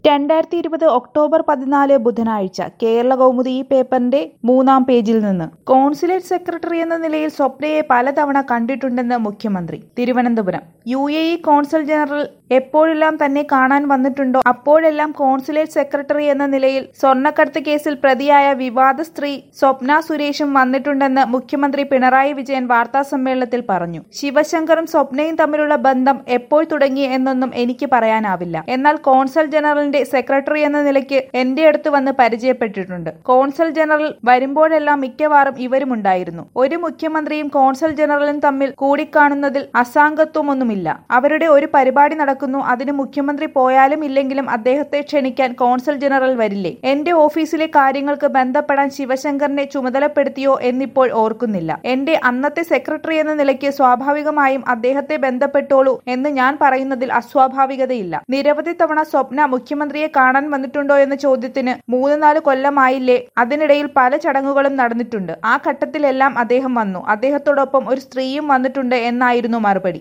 രണ്ടായിരത്തി ഇരുപത് ഒക്ടോബർ പതിനാല് ബുധനാഴ്ച കേരള കൗമുദി ഈ പേപ്പറിന്റെ മൂന്നാം പേജിൽ നിന്ന് കോൺസുലേറ്റ് സെക്രട്ടറി എന്ന നിലയിൽ സ്വപ്നയെ പലതവണ കണ്ടിട്ടുണ്ടെന്ന് മുഖ്യമന്ത്രി Thiruvananthapuram U A E consul general എപ്പോഴെല്ലാം തന്നെ കാണാൻ വന്നിട്ടുണ്ടോ അപ്പോഴെല്ലാം കോൺസുലേറ്റ് സെക്രട്ടറി എന്ന നിലയിൽ സ്വർണ്ണക്കടത്ത് കേസിൽ പ്രതിയായ വിവാദ സ്ത്രീ സ്വപ്ന സുരേഷും വന്നിട്ടുണ്ടെന്ന് മുഖ്യമന്ത്രി പിണറായി വിജയൻ വാർത്താസമ്മേളനത്തിൽ പറഞ്ഞു ശിവശങ്കറും സ്വപ്നയും തമ്മിലുള്ള ബന്ധം എപ്പോൾ തുടങ്ങി എന്നൊന്നും എനിക്ക് പറയാനാവില്ല എന്നാൽ കോൺസൽ ജനറലിന്റെ സെക്രട്ടറി എന്ന നിലയ്ക്ക് എന്റെ അടുത്ത് വന്ന് പരിചയപ്പെട്ടിട്ടുണ്ട് കോൺസൽ ജനറൽ വരുമ്പോഴെല്ലാം മിക്കവാറും ഇവരുമുണ്ടായിരുന്നു ഒരു മുഖ്യമന്ത്രിയും കോൺസൽ ജനറലും തമ്മിൽ കൂടിക്കാണുന്നതിൽ അസാംഗത്വമൊന്നുമില്ല അവരുടെ ഒരു പരിപാടി നടക്കുന്നു അതിന് മുഖ്യമന്ത്രി പോയാലും ഇല്ലെങ്കിലും അദ്ദേഹത്തെ ക്ഷണിക്കാൻ കോൺസൽ ജനറൽ വരില്ലേ എന്റെ ഓഫീസിലെ കാര്യങ്ങൾക്ക് ബന്ധപ്പെടാൻ ശിവശങ്കറിനെ ചുമതലപ്പെടുത്തിയോ എന്നിപ്പോൾ ഓർക്കുന്നില്ല എന്റെ അന്നത്തെ സെക്രട്ടറി എന്ന നിലയ്ക്ക് സ്വാഭാവികമായും അദ്ദേഹത്തെ ബന്ധപ്പെട്ടോളൂ എന്ന് ഞാൻ പറയുന്നതിൽ അസ്വാഭാവികതയില്ല നിരവധി തവണ സ്വപ്ന മുഖ്യമന്ത്രിയെ കാണാൻ വന്നിട്ടുണ്ടോ എന്ന ചോദ്യത്തിന് മൂന്ന് നാല് കൊല്ലമായില്ലേ അതിനിടയിൽ പല ചടങ്ങുകളും നടന്നിട്ടുണ്ട് ആ ഘട്ടത്തിലെല്ലാം അദ്ദേഹം വന്നു അദ്ദേഹത്തോടൊപ്പം ഒരു സ്ത്രീയും വന്നിട്ടുണ്ട് എന്നായിരുന്നു മറുപടി